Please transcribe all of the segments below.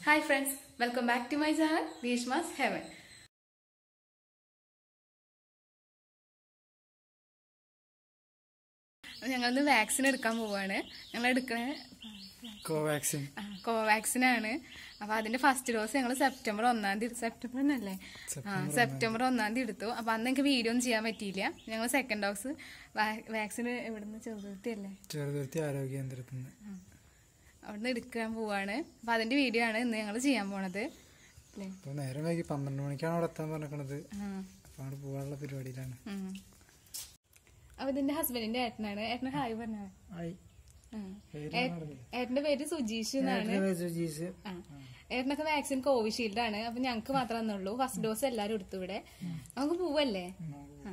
Hi friends welcome back to my channel Bhishma's heaven ഞങ്ങളിന്ന് vaccine എടുക്കാൻ പോവാണ് ഞങ്ങൾ എടുക്കണ കോവാക്സിൻ കോവാക്സിൻ ആണ് അപ്പൊ അതിന്റെ ഫസ്റ്റ് ഡോസ് ഞങ്ങൾ സെപ്റ്റംബർ ഒന്നാം തീയതി സെപ്റ്റംബർ എന്നല്ലേ ആ സെപ്റ്റംബർ ഒന്നാം തീയതി എടുത്തു അപ്പൊ അന്ന് എനിക്ക് വീഡിയോ ഒന്നും ചെയ്യാൻ പറ്റിയില്ല ഞങ്ങൾ സെക്കൻഡ് ഡോസ് വാക്സിൻ ഇവിടുന്ന് ചെറുതുരുത്തി അല്ലേ ചെറുതുരുത്തി ആരോഗ്യ കേന്ദ്രത്തിൽ നിന്ന് അവിടുന്ന് എടുക്കാൻ പോവാണ് അപ്പൊ അതിന്റെ വീഡിയോ ആണ് ഇന്ന് ഞങ്ങൾ ചെയ്യാൻ പോണത് അല്ലേ അപ്പൊ നേരം വൈകി പന്ത്രണ്ട് മണിക്കാണ് അവിടെ എത്താൻ പറഞ്ഞത് ആ അപ്പൊ അവിടെ പോകാനുള്ള പരിപാടിയിലാണ് ഉം. അപ്പൊ ഇതിന്റെ ഹസ്ബൻഡിന്റെ ഏട്ടനാണ് ഏട്ടന് ഹായ് പറഞ്ഞ ആയി ഏട്ടന്റെ പേര് സുജീഷ് എന്നാണ് സുജീസ് ആ. ഏട്ടനൊക്കെ വാക്സിൻ കോവിഷീൽഡ് ആണ് അപ്പൊ ഞങ്ങക്ക് മാത്രമേ തന്നുള്ളൂ ഫസ്റ്റ് ഡോസ് എല്ലാരും എടുത്തു ഇവിടെ നമുക്ക് പോവല്ലേ ആ.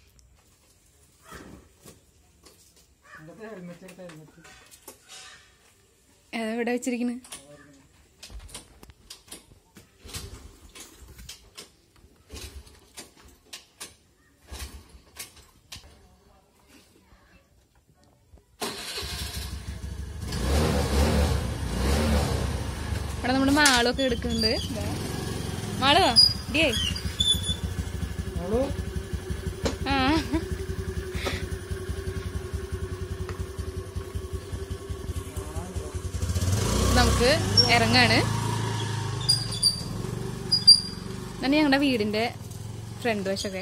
ഏതാ ഇവിടെ വെച്ചിരിക്കുന്നു ഇവിടെ നമ്മുടെ മാളൊക്കെ എടുക്കുന്നുണ്ട് മാളോ ഡിയേ ആ നമുക്ക് ഇറങ്ങാണ് ഇതാണ് ഞങ്ങളുടെ വീടിന്റെ ഫ്രണ്ട് വശമൊക്കെ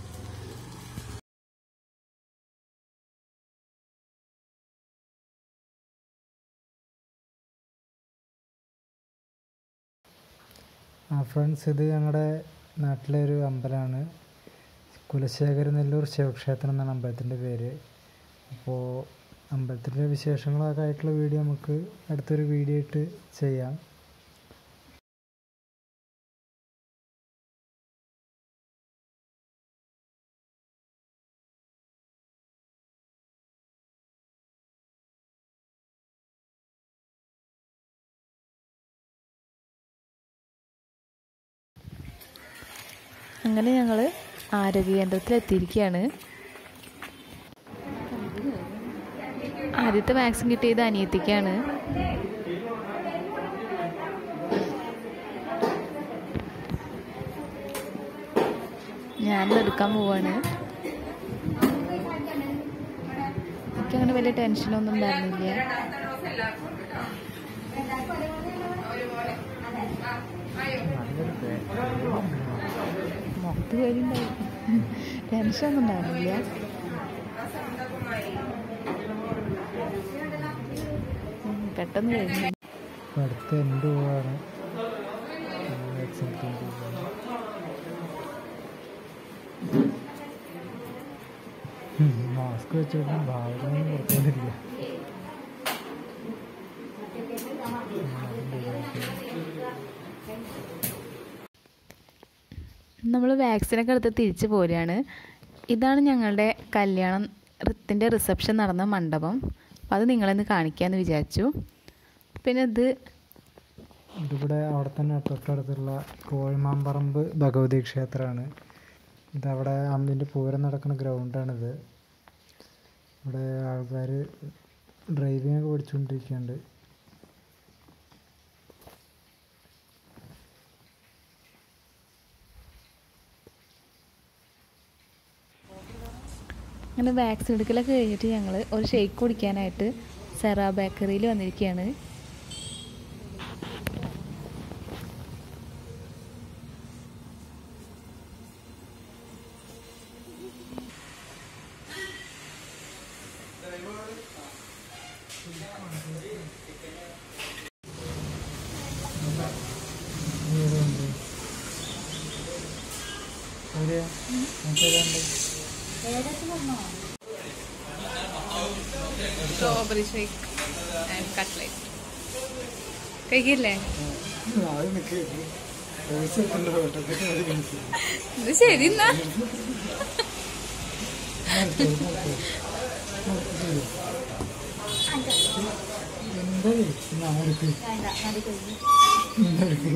ആ ഫ്രണ്ട്സ് ഇത് ഞങ്ങളുടെ നാട്ടിലെ ഒരു അമ്പലമാണ് കുലശേഖര നെല്ലൂർ ശിവക്ഷേത്രം എന്നാണ് അമ്പലത്തിൻ്റെ പേര് അപ്പോൾ അമ്പലത്തിൻ്റെ വിശേഷങ്ങളൊക്കെ ആയിട്ടുള്ള വീഡിയോ നമുക്ക് അടുത്തൊരു വീഡിയോ ആയിട്ട് ചെയ്യാം അങ്ങനെ ഞങ്ങൾ ആരോഗ്യ കേന്ദ്രത്തിൽ എത്തിയിരിക്കുകയാണ് ആദ്യത്തെ വാക്സിൻ കിട്ടിയത് അനിയത്തിക്കാണ് ഞാനിത് എടുക്കാൻ പോവാണ് എനിക്കങ്ങനെ വലിയ ടെൻഷനൊന്നും ഉണ്ടായിരുന്നില്ല മുഖത്ത് പേരുണ്ടായിരുന്നു ടെൻഷനൊന്നും ഉണ്ടായിരുന്നില്ല ഉം, പെട്ടെന്ന് കഴിഞ്ഞു അപ്പോൾ അടുത്ത എൻ്റെ പോവാണ് വാക്സിൻ എടുക്കാൻ പോവുകയാണ്. ഉം, മാസ്ക് വെച്ചോണ്ട് ഭാവനൊന്നും പുറത്തുകൊണ്ടിരിക്കുക നമ്മൾ വാക്സിനൊക്കെ എടുത്ത് തിരിച്ചു പോരുകയാണ് ഇതാണ് ഞങ്ങളുടെ കല്യാണം ത്തിൻ്റെ റിസപ്ഷൻ നടന്ന മണ്ഡപം അപ്പോൾ അത് നിങ്ങളെന്ന് കാണിക്കാമെന്ന് വിചാരിച്ചു പിന്നെ ഇത് ഇതിവിടെ അവിടെ തന്നെ തൊട്ടടുത്തുള്ള കോഴിമാമ്പറമ്പ് ഭഗവതി ക്ഷേത്രമാണ് ഇതവിടെ അമ്മിൻ്റെ പൂരം നടക്കുന്ന ഗ്രൗണ്ടാണിത് ഇവിടെ ആൾക്കാർ ഡ്രൈവിംഗ് ഒക്കെ പഠിച്ചുകൊണ്ടിരിക്കുന്നുണ്ട് അങ്ങനെ വാക്സിൻ എടുക്കലൊക്കെ കഴിഞ്ഞിട്ട് ഞങ്ങൾ ഒരു ഷേക്ക് കുടിക്കാനായിട്ട് സെറ ബേക്കറിയിൽ വന്നിരിക്കുകയാണ് എവിടെയാ? മറ്റേതുണ്ട്. സ്ട്രോബെറി ഷേക്ക് ആൻഡ് കട്ട്ലൈറ്റ് കഴിക്കില്ലേ ആദ്യം നിക്ക്. പൈസ എടുക്കണ്ട കേട്ടോ. ഇതൊക്കെ മതി എനിക്ക്. ഇത് ശരി എന്നാ നിർത്ത്, നിർത്ത്. നിർത്ത് ശരി. എന്താ ഇത്? ഇന്ന് അങ്ങോട്ട് എന്താ എടുക്ക്?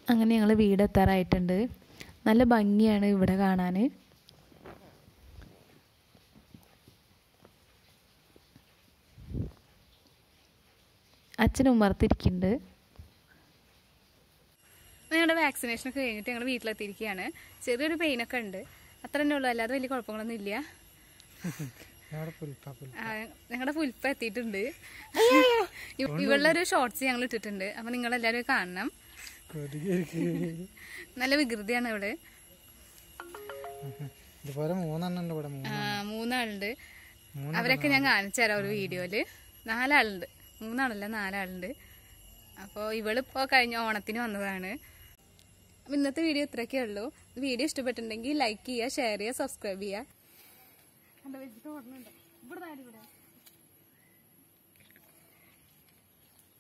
അങ്ങനെ ഞങ്ങൾ വീടെത്താറായിട്ടുണ്ട് നല്ല ഭംഗിയാണ് ഇവിടെ കാണാൻ അച്ഛൻ ഉമ്മർത്തിരിക്കുന്നുണ്ട് ഞങ്ങളുടെ വാക്സിനേഷൻ ഒക്കെ കഴിഞ്ഞിട്ട് ഞങ്ങൾ വീട്ടിലെത്തിയിരിക്കുകയാണ് ചെറിയൊരു പെയിനൊക്കെ ഉണ്ട് അത്ര തന്നെ ഉള്ളൂ അല്ലാതെ വലിയ കുഴപ്പങ്ങളൊന്നും ഇല്ല ഞങ്ങളുടെ പുൽപ്പ പുൽ ഞങ്ങളുടെ പുൽപ്പ എത്തിയിട്ടുണ്ട് ഇവ- ഇവളുടെ ഒരു ഷോർട്സ് ഞങ്ങൾ ഇട്ടിട്ടുണ്ട് അപ്പൊ നിങ്ങൾ എല്ലാവരും കാണണം നല്ല വികൃതിയാണ് ഇവിടെ ഇതുപോലെ മൂന്നെണ്ണം ഉണ്ട് ഇവിടെ മൂന്ന് ആ, മൂന്നാളുണ്ട് അവരൊക്കെ ഞാൻ കാണിച്ചു തരാം ഒരു വീഡിയോയില് നാലാളുണ്ട് മൂന്നാളല്ല നാലാളുണ്ട് അപ്പോൾ ഇവളിപ്പോ കഴിഞ്ഞ ഓണത്തിന് വന്നതാണ് അപ്പൊ ഇന്നത്തെ വീഡിയോ ഇത്രയൊക്കെ ഉള്ളൂ വീഡിയോ ഇഷ്ടപ്പെട്ടിട്ടുണ്ടെങ്കിൽ ലൈക്ക് ചെയ്യുക ഷെയർ ചെയ്യുക സബ്സ്ക്രൈബ് ചെയ്യുക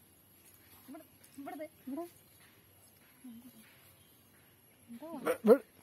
ഇവിടെ